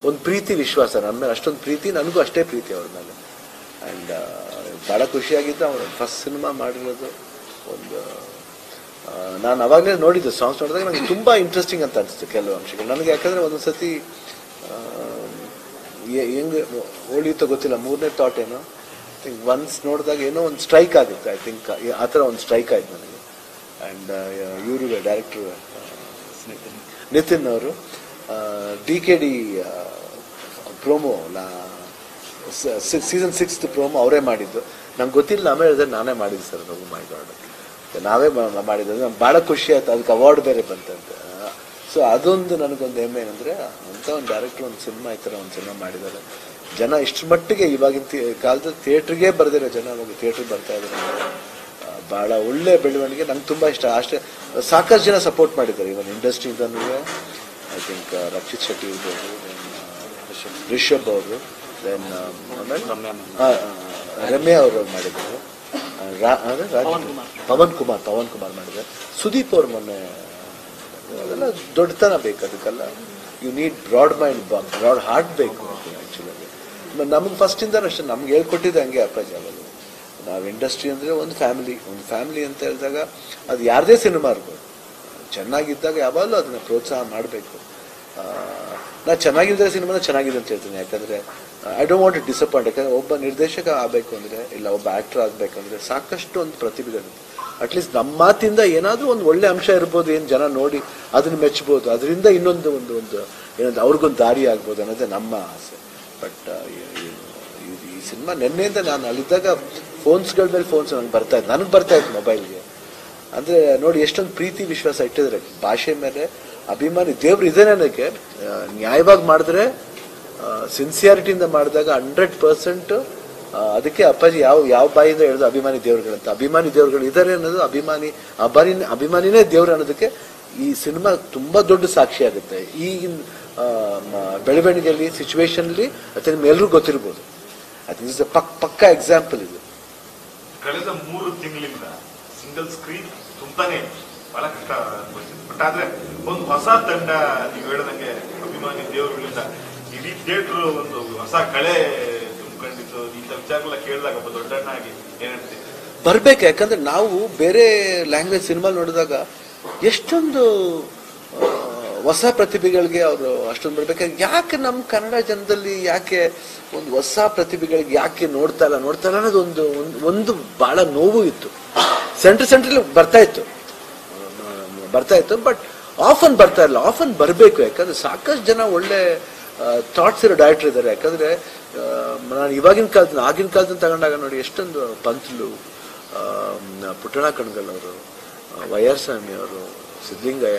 ಒಂದು ಪ್ರೀತಿ ವಿಶ್ವಾಸ ನನ್ನ ಮೇಲೆ ಅಷ್ಟೊಂದು ಪ್ರೀತಿ ನನಗೂ ಅಷ್ಟೇ ಪ್ರೀತಿ ಅವ್ರ ಮೇಲೆ ಆ್ಯಂಡ್ ಭಾಳ ಖುಷಿಯಾಗಿದ್ದು ಅವ್ರು ಫಸ್ಟ್ ಸಿನಿಮಾ ಮಾಡಿರೋದು ಒಂದು ಆ, ನಾನು ಅವಾಗಲೇ ನೋಡಿದ್ದು ಸಾಂಗ್ಸ್ ನೋಡಿದಾಗ ನನಗೆ ತುಂಬ ಇಂಟ್ರೆಸ್ಟಿಂಗ್ ಅಂತ ಅನಿಸ್ತು ಕೆಲವು ಅಂಶಗಳು ನನಗೆ ಯಾಕಂದರೆ ಒಂದೊಂದು ಸತಿ ಆ, ಎ- ಹೆಂಗೆ ಉಳಿಯುತ್ತೋ ಗೊತ್ತಿಲ್ಲ ಮೂರನೇ ಥಾಟ್ ಏನೋ ಥಿಂಕ್ ಒನ್ಸ್ ನೋಡಿದಾಗ ಏನೋ ಒಂದು ಸ್ಟ್ರೈಕ್ ಆಗುತ್ತೆ ಐ ಥಿಂಕ್ ಆ ಥರ ಒಂದು ಸ್ಟ್ರೈಕ್ ಆಯ್ತು ನನಗೆ ಆ್ಯಂಡ್ ಇವರು ಡೈರೆಕ್ಟ್ರು ನಿತಿನ್ ಅವರು D K D promo season six promo ಅವರೇ ಮಾಡಿದ್ದು ನಂಗೆ ಗೊತ್ತಿಲ್ಲ ಆಮೇಲೆ ಹೇಳಿದ್ರೆ ನಾನೇ ಮಾಡಿದ್ದು ಸರ್ ನಾವು ಮೈ ಗಾಡ್ ನಾವೇ ಮಾ- ಮಾಡಿದ್ದು ನಮ್ಗೆ ಭಾಳ ಖುಷಿ ಆಯ್ತು ಅದಕ್ಕೆ ಅವಾರ್ಡ್ ಬೇರೆ ಬಂತಂತೆ ಸೊ ಅದೊಂದು ನನಗೊಂದು ಹೆಮ್ಮೆ ಏನಂದರೆ ಅಂತ ಒಂದು ಡೈರೆಕ್ಟ್ರ್ ಒಂದು ಸಿನಿಮಾ ಈ ಥರ ಒಂದು ಸಿನಿಮಾ ಮಾಡಿದ್ದಾರೆ ಜನ ಇಷ್ಟರ ಮಟ್ಟಿಗೆ ಇವಾಗಿನ ತಿ- ಕಾಲದಲ್ಲಿ ಥಿಯೇಟ್ರಿಗೆ ಬರ್ದಿರೋ ಜನ ಅವಾಗ ಥಿಯೇಟ್ರಿಗೆ ಬರ್ತಾ ಇದ್ದಾರೆ ಅಂದ್ರೆ, ಆ, ಭಾಳ ಒಳ್ಳೆ ಬೆಳವಣಿಗೆ ನಂಗೆ ತುಂಬ ಇಷ್ಟ ಅಷ್ಟೇ ಸಾಕಷ್ಟು ಜನ ಸಪೋರ್ಟ್ ಮಾಡಿದ್ದಾರೆ ಇವನ್ ಇಂಡಸ್ಟ್ರಿಯಿಂದನೂ ಐ ಥಿಂಕ್ ರಕ್ಷಿತ್ ಶೆಟ್ಟಿ ಇರ್ಬೋದು then, ಆ, ರಿಷಬ್ ಅವರು ದೆನ್ ಆಮೇಲೆ ಆ, ಆ, ರಮ್ಯಾ ಅವರು ಮಾಡಿದ್ದಾರೆ ಆ, ರಾ- ಅದೇ ರಾಜ್- ಪವನ್ ಕುಮಾರ್ ಪವನ್ ಕುಮಾರ್ ಮಾಡಿದ್ದಾರೆ ಸುದೀಪ್ ಅವ್ರು ಮೊನ್ನೆ ಅದೆಲ್ಲ ದೊಡ್ಡತನ ಬೇಕು ಅದಕ್ಕೆಲ್ಲ you need broad mind broad heart ಬೇಕು ಆ್ಯಕ್ಚುಲಾಗಿ ನಮಗೆ ಫಸ್ಟಿಂದ ಅಷ್ಟೇ ನಮ್ಗೆ ಹೇಳ್ಕೊಟ್ಟಿದ್ದೆ ಹಂಗೆ ಅಪ್ಪಾಜಿ ಅವಾಗ ನಾವು ಇಂಡಸ್ಟ್ರಿ ಅಂದರೆ ಒಂದು ಫ್ಯಾಮಿಲಿ ಒಂದು ಫ್ಯಾಮಿಲಿ ಅಂತ ಹೇಳಿದಾಗ ಅದು ಯಾರದೇ ಸಿನಿಮಾ ಇರ್ಬೋದು ಚೆನ್ನಾಗಿದ್ದಾಗ ಯಾವಾಗಲೂ ಅದನ್ನ ಪ್ರೋತ್ಸಾಹ ಮಾಡಬೇಕು ನಾ ಚೆನ್ನಾಗಿದ್ದರೆ ಸಿನಿಮಾನ ಚೆನ್ನಾಗಿದೆ ಅಂತ ಹೇಳ್ತೀನಿ ಯಾಕಂದರೆ ಐ ಡೋಂಟ್ ವಾಂಟ್ ಡಿಸಪಾಯಿಂಟ್ ಯಾಕಂದರೆ ಒಬ್ಬ ನಿರ್ದೇಶಕ ಆಗಬೇಕು ಅಂದರೆ ಇಲ್ಲ ಒಬ್ಬ ಆ್ಯಕ್ಟರ್ ಆಗಬೇಕು ಅಂದರೆ ಸಾಕಷ್ಟು ಒಂದು ಪ್ರತಿಭೆಗಳಿದೆ ಅಟ್ಲೀಸ್ಟ್ ನಮ್ಮ ಮಾತಿಂದ ಏನಾದರೂ ಒಂದು ಒಳ್ಳೆ ಅಂಶ ಇರ್ಬೋದು ಏನು ಜನ ನೋಡಿ ಅದನ್ನ ಮೆಚ್ಚಬೋದು ಅದರಿಂದ ಇನ್ನೊಂದು ಒಂದು ಒಂದು ಏನಂದ್ರೆ ಅವ್ರಿಗೊಂದು ದಾರಿ ಆಗ್ಬೋದು ಅನ್ನೋದೇ ನಮ್ಮ ಆಸೆ ಬಟ್ ಈ ಸಿನಿಮಾ ನಿನ್ನೆಯಿಂದ ನಾನು ಅಲ್ಲಿದ್ದಾಗ ಫೋನ್ಸ್ಗಳ ಮೇಲೆ ಫೋನ್ಸ್ ನನಗೆ ಬರ್ತಾ ಇತ್ತು ನನಗೆ ಬರ್ತಾ ಇತ್ತು ಮೊಬೈಲ್ಗೆ ಅಂದರೆ ನೋಡಿ ಎಷ್ಟೊಂದು ಪ್ರೀತಿ ವಿಶ್ವಾಸ ಇಟ್ಟಿದ್ದಾರೆ ಭಾಷೆ ಮೇಲೆ ಅಭಿಮಾನಿ ದೇವ್ರು ಇದೆ ನನಗೆ ಆ, ನ್ಯಾಯವಾಗಿ ಮಾಡಿದ್ರೆ ಸಿನ್ಸಿಯಾರಿಟಿಯಿಂದ ಮಾಡಿದಾಗ ಹಂಡ್ರೆಡ್ ಪರ್ಸೆಂಟ್ ಅದಕ್ಕೆ ಅಪ್ಪಾಜಿ ಯಾವ ಯಾವ ಬಾಯಿಂದ ಹೇಳಿದ್ರು ಅಭಿಮಾನಿ ದೇವ್ರುಗಳಂತ ಅಭಿಮಾನಿ ದೇವ್ರುಗಳು ಇದ್ದಾರೆ ಅನ್ನೋದು ಅಭಿಮಾನಿ ಅಭಿಮಾನಿ ಅಭಿಮಾನಿನೇ ದೇವ್ರು ಅನ್ನೋದಕ್ಕೆ ಈ ಸಿನಿಮಾ ತುಂಬಾ ದೊಡ್ಡ ಸಾಕ್ಷಿ ಆಗುತ್ತೆ ಈಗಿನ ಆ, ಮ- ಬೆಳವಣಿಗೆಯಲ್ಲಿ ಸಿಚುವೇಶನ್ಲಿ ಅದು ನಿಮ್ಮೆಲ್ಲರೂ ಗೊತ್ತಿರ್ಬೋದು ಅದು ಇಸ್ ಪಕ್ ಪಕ್ಕ ಎಕ್ಸಾಂಪಲ್ ಇದು ಕಳೆದ ಮೂರು ತಿಂಗಳಿಂದ ಸಿಂಗಲ್ ಸ್ಕ್ರೀನ್ ತುಂಬಾನೇ ಬಹಳ ಕಷ್ಟ ಅನ್ಭವಿಸಿದೆ ಬಟ್ ಆದ್ರೆ ಒಂದು ಹೊಸ ತಂಡ ನೀವು ಹೇಳ್ದಂಗೆ ಅಭಿಮಾನಿ ದೇವರುಗಳಿಂದ ಇಡೀ ಥಿಯೇಟರ್ ಒಂದು ಹೊಸ ಕಳೆ ತುಂಬಿಕೊಂಡಿತ್ತು ಇಂಥ ವಿಚಾರಗಳ ಕೇಳಿದಾಗ ಒಬ್ಬ ದೊಡ್ಡಣ್ಣ ಆಗಿ ಏನ್ ಹೇಳ್ತೀವಿ ಬರ್ಬೇಕು ಯಾಕಂದ್ರೆ ನಾವು ಬೇರೆ ಲ್ಯಾಂಗ್ವೇಜ್ ಸಿನಿಮಾ ನೋಡಿದಾಗ ಎಷ್ಟೊಂದು ಆ, ಹೊಸ ಪ್ರತಿಭೆಗಳಿಗೆ ಅವರು ಅಷ್ಟೊಂದು ಬರ್ಬೇಕಾದ್ರೆ ಯಾಕೆ ನಮ್ಮ ಕನ್ನಡ ಜನದಲ್ಲಿ ಯಾಕೆ ಒಂದು ಹೊಸ ಪ್ರತಿಭೆಗಳಿಗೆ ಯಾಕೆ ನೋಡ್ತಾ ಇಲ್ಲ ನೋಡ್ತಾ ಇಲ್ಲ ಅನ್ನೋದು ಒಂದು ಒಂದು- ಒಂದು ಬಹಳ ನೋವು ಇತ್ತು ಸೆಂಟ್ರ್ ಸೆಂಟ್ರಲ್ಲಿ ಬರ್ತಾ ಇತ್ತು ಬರ್ತಾ ಇತ್ತು ಬಟ್ ಆಫನ್ ಬರ್ತಾ ಇಲ್ಲ ಆಫನ್ ಬರಬೇಕು ಯಾಕಂದ್ರೆ ಸಾಕಷ್ಟು ಜನ ಒಳ್ಳೆ ಥಾಟ್ಸ್ ಇರೋ ಡೈರೆಕ್ಟರ್ ಇದ್ದಾರೆ ಯಾಕಂದ್ರೆ ಆ, ನಾನು ಇವಾಗಿನ ಕಾಲದ ಆಗಿನ ಕಾಲದಿಂದ ತಗೊಂಡಾಗ ನೋಡಿ ಎಷ್ಟೊಂದು ಪಂತ್ಲು ಆ, ಮ್, ಪುಟ್ಟಣ ಕಣ್ಗಲ್ ಅವರು ವೈ ಆರ್ ಸ್ವಾಮಿ ಅವರು ಸಿದ್ಲಿಂಗಯ್ಯ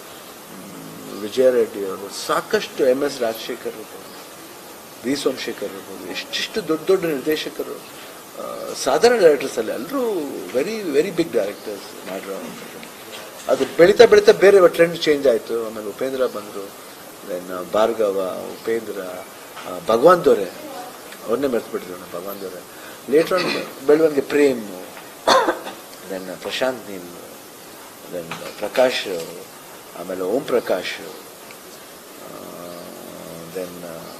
ಮ್, ವಿಜಯ ರೆಡ್ಡಿ ಅವರು ಸಾಕಷ್ಟು ಎಂ ಎಸ್ ರಾಜಶೇಖರ್ ಇರ್ಬೋದು ವಿ ಸೋಮಶೇಖರ್ ಇರ್ಬೋದು ಎಷ್ಟಿಷ್ಟು ದೊಡ್ಡ ದೊಡ್ಡ ನಿರ್ದೇಶಕರು ಆ, ಸಾಧಾರಣ ಡೈರೆಕ್ಟರ್ಸ್ ಅಲ್ಲ ಎಲ್ಲರೂ ವೆರಿ ವೆರಿ ಬಿಗ್ ಡೈರೆಕ್ಟರ್ಸ್ ಮಾಡಿರೋ ಅದು ಬೆಳೀತಾ ಬೆಳೀತಾ ಬೇರೆ ಟ್ರೆಂಡ್ ಚೇಂಜ್ ಆಯಿತು ಆಮೇಲೆ ಉಪೇಂದ್ರ ಬಂದರು ದೆನ್ ಭಾರ್ಗವ ಉಪೇಂದ್ರ ಆ, ಭಗವಾನ್ ದೊರೆ ಅವ್ರನ್ನೇ ಮೆರೆತ್ಬಿಟ್ಟಿದ್ರು ನಾವು ಭಗವಾನ್ ದೊರೆ ಲೇಟರ್ ಆನ್ ಬೆಳವಣಿಗೆ ಪ್ರೇಮ್ ದೆನ್ ಪ್ರಶಾಂತ್ ನೀಲ್ ದೆನ್ ಪ್ರಕಾಶ್ ಆಮೇಲೆ ಓಂ ಪ್ರಕಾಶ್ ದೆನ್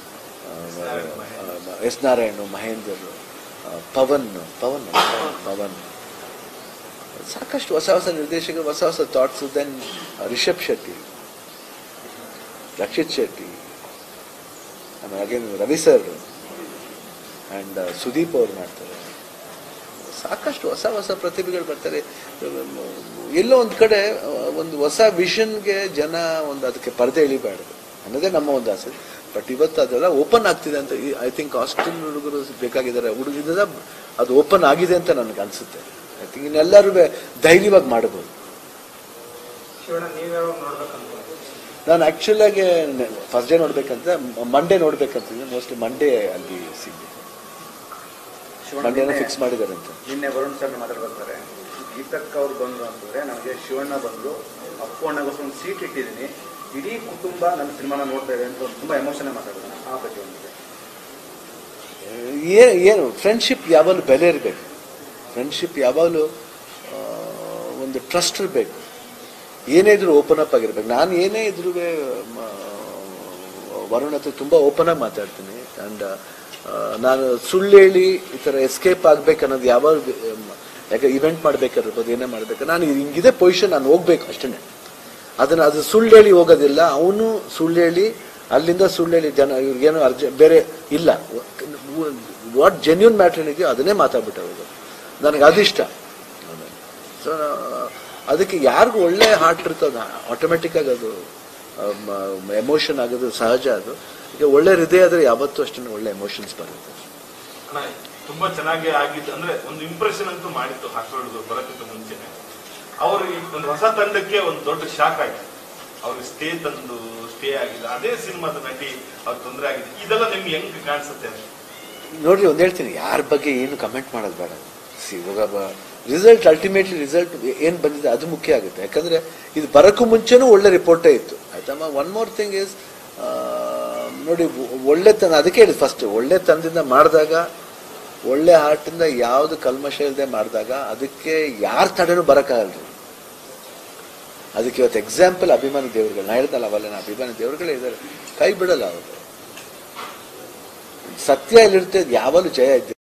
ಎಸ್ ನಾರಾಯಣ್ ಮಹೇಂದರ್ ಆ, ಪವನ್ ಪವನ್ ಪವನ್ ಸಾಕಷ್ಟು ಹೊಸ ಹೊಸ ನಿರ್ದೇಶಕರು ಹೊಸ ಹೊಸ ಥಾಟ್ಸ್ ದೆನ್ ರಿಷಬ್ ಶೆಟ್ಟಿ ರಕ್ಷಿತ್ ಶೆಟ್ಟಿ ಆಮೇಲೆ again Ravi sir and Sudeep ಅವ್ರು ಮಾಡ್ತಾರೆ ಸಾಕಷ್ಟು ಹೊಸ ಹೊಸ ಪ್ರತಿಭೆಗಳು ಬರ್ತಾರೆ ಎಲ್ಲೋ ಒಂದು ಕಡೆ ಆ, ಒಂದು ಹೊಸ ವಿಷನ್ಗೆ ಜನ ಒಂದು ಅದಕ್ಕೆ ಪರದೆ ಎಳಿಬಾರ್ದು ಅನ್ನೋದೇ ನಮ್ಮ ಒಂದು ಆಸೆ ಬಟ್ ಇವತ್ತು ಅದೆಲ್ಲ ಓಪನ್ ಆಗ್ತಿದೆ ಅಂತ ಐ ಥಿಂಕ್ ಹಾಸ್ಟೆಲ್ ಹುಡುಗರು ಬೇಕಾಗಿದ್ದಾರೆ ಹುಡುಗಿದ ಅದು ಓಪನ್ ಆಗಿದೆ ಅಂತ ನನಗೆ ಅನ್ಸುತ್ತೆ ಐ ಥಿಂಕ್ ಇನ್ನೆಲ್ಲರೂ ಧೈರ್ಯವಾಗಿ ಮಾಡಬಹುದು ಶಿವಣ್ಣ ನೀವ್ಯಾವ ನೋಡ್ಬೇಕಂತ ನಾನು ಆಕ್ಚುಲ್ ಆಗಿ ಫಸ್ಟ್ ಡೇ ನೋಡ್ಬೇಕಂತ ಮಂಡೇ ನೋಡ್ಬೇಕಂತಿದ್ದೆ ಮೋಸ್ಟ್ಲಿ ಮಂಡೇ ಅಲ್ಲಿ ಸಿಗ್ಬೇಕು ಮಂಡೇನ ಫಿಕ್ಸ್ ಮಾಡಿದ್ದಾರೆ ಅಂತ ನಿನ್ನೆ ವರುಣ್ ಸರ್ ಮಾತಾಡ್ತಾರೆ ಗೀತಕ್ಕ ಅವ್ರು ಬಂದ್ರು ಅಂತಂದ್ರೆ ನನಗೆ ಶಿವಣ್ಣ ಬಂದ್ರು ಅಪ್ಪು ಅಣ್ಣಗೋಸ್ಕರ ಒಂದು ಸೀಟ್ ಇಟ್ಟಿದ್ದೀನಿ ಇಡೀ ಕುಟುಂಬ ನನ್ನ ಸಿನಿಮಾನ ನೋಡ್ತಾ ಇದೆ ಅಂತ ಒಂದು ತುಂಬಾ ಎಮೋಷನ್ ಮಾತಾಡಿದ್ರು ಆ ಬಗ್ಗೆ ಒಂದು ಏ- ಏನು ಫ್ರೆಂಡ್ಶಿಪ್ ಯಾವಾಗಲೂ ಬೆಲೆ ಇರಬೇಕು ಫ್ರೆಂಡ್ಶಿಪ್ ಯಾವಾಗಲೂ ಆ, ಒಂದು ಟ್ರಸ್ಟ್ ಇರಬೇಕು ಏನೇ ಇದ್ರೂ ಓಪನ್ ಅಪ್ ಆಗಿರ್ಬೇಕು ನಾನು ಏನೇ ಇದ್ರೂ ವರುಣ್ ಹತ್ರ ತುಂಬ ಓಪನ್ ಆಗಿ ಮಾತಾಡ್ತೀನಿ ಆ್ಯಂಡ್ ನಾನು ಸುಳ್ಳು ಹೇಳಿ ಈ ಥರ ಎಸ್ಕೇಪ್ ಆಗ್ಬೇಕು ಅನ್ನೋದು ಯಾವಾಗ ಯಾಕೆ ಇವೆಂಟ್ ಮಾಡ್ಬೇಕಾಗಿರ್ಬೋದು ಏನೇ ಮಾಡ್ಬೇಕು ನಾನು ಹಿಂಗಿದೆ ಪೊಸಿಷನ್ ನಾನು ಹೋಗ್ಬೇಕು ಅಷ್ಟೇ ಅದನ್ನ ಅದು ಸುಳ್ಳು ಹೇಳಿ ಹೋಗೋದಿಲ್ಲ ಅವನು ಸುಳ್ಳು ಹೇಳಿ ಅಲ್ಲಿಂದ ಸುಳ್ಳು ಹೇಳಿ ಜನ ಇವ್ರಿಗೇನು ಅರ್ಜ ಬೇರೆ ಇಲ್ಲ ವಾಟ್ ಜೆನ್ಯೂನ್ ಮ್ಯಾಟ್ರ್ ಏನಿದೆಯೋ ಅದನ್ನೇ ಮಾತಾಡ್ಬಿಟ್ಟು ಹೋಗೋದು ನನಗೆ ಅದಿಷ್ಟ ಸೊ ಅದಕ್ಕೆ ಯಾರಿಗೂ ಒಳ್ಳೆ ಹಾರ್ಟ್ ಇರ್ತದ ಆಟೋಮೆಟಿಕ್ ಆಗಿ ಅದು ಎಮೋಷನ್ ಆಗೋದು ಸಹಜ ಅದು ಈಗ ಒಳ್ಳೆ ಹೃದಯ ಆದ್ರೆ ಯಾವತ್ತೂ ಅಷ್ಟೇ ಒಳ್ಳೆ ಎಮೋಷನ್ಸ್ ಬರುತ್ತೆ ಅಣ್ಣ ತುಂಬಾ ಚೆನ್ನಾಗಿ ಆಗಿತ್ತು ಅಂದ್ರೆ ಒಂದು ಇಂಪ್ರೆಷನ್ ಅಂತೂ ಮಾಡಿತ್ತು ಹಾಸ್ಪಿಟಲ್ ಬರೋಕ್ಕಿಂತ ಮುಂಚೆನೆ ಅವ್ರು ಈ ಒಂದು ಹೊಸ ತಂಡಕ್ಕೆ ಒಂದು ದೊಡ್ಡ ಶಾಕ್ ಆಯ್ತು ಅವ್ರಿಗೆ ಸ್ಟೇ ತಂದು ಸ್ಟೇ ಆಗಿದೆ ಅದೇ ಸಿನಿಮಾದ ನಟಿ ಅವ್ರ ತೊಂದರೆ ಆಗಿದೆ ಇದೆಲ್ಲ ನಿಮ್ಗೆ ಹೆಂಗ್ ಕಾಣಿಸುತ್ತೆ ಅಂತ ನೋಡ್ರಿ ಒಂದ್ ಹೇಳ್ತೀನಿ ಯಾರ ಬಗ್ಗೆ ಏನು ಕಮೆಂಟ್ ಮಾಡೋದು ಬೇಡ ಸಿ ಇವಾಗ ರಿಸಲ್ಟ್ ಅಲ್ಟಿಮೇಟ್ಲಿ ರಿಸಲ್ಟ್ ಏನ್ ಬಂದಿದೆ ಅದು ಮುಖ್ಯ ಆಗುತ್ತೆ ಯಾಕಂದ್ರೆ ಇದು ಬರಕ್ಕೂ ಮುಂಚೆನೂ ಒಳ್ಳೆ ರಿಪೋರ್ಟೇ ಇತ್ತು ಆಯ್ತಮ್ಮ ಒನ್ ಮೋರ್ ಥಿಂಗ್ ಇಸ್ ನೋಡಿ ಒಳ್ಳೆ ತನ ಅದಕ್ಕೆ ಹೇಳಿ ಫಸ್ಟ್ ಒಳ್ಳೆ ತನದಿಂದ ಮಾಡಿದಾಗ ಒಳ್ಳೆ ಹಾರ್ಟಿಂದ ಯಾವ್ದು ಕಲ್ಮಶ ಇಲ್ಲದೆ ಮಾಡಿದಾಗ ಅದಕ್ಕೆ ಯಾರ ತಡೆನೂ ಬರೋಕ್ಕಾಗಲ್ರಿ ಅದಕ್ಕೆ ಇವತ್ತು ಎಕ್ಸಾಂಪಲ್ ಅಭಿಮಾನಿ ದೇವರುಗಳು ನಾ ಹೇಳ್ದಲ್ಲ ಅವಲ್ಲ ಅಭಿಮಾನಿ ದೇವರುಗಳೇ ಇದ್ದಾರೆ ಕೈ ಬಿಡಲ್ಲ ಅವರು ಸತ್ಯ ಎಲ್ಲಿರುತ್ತೆ ಯಾವಾಗಲೂ ಜಯ ಇದ್ದೆ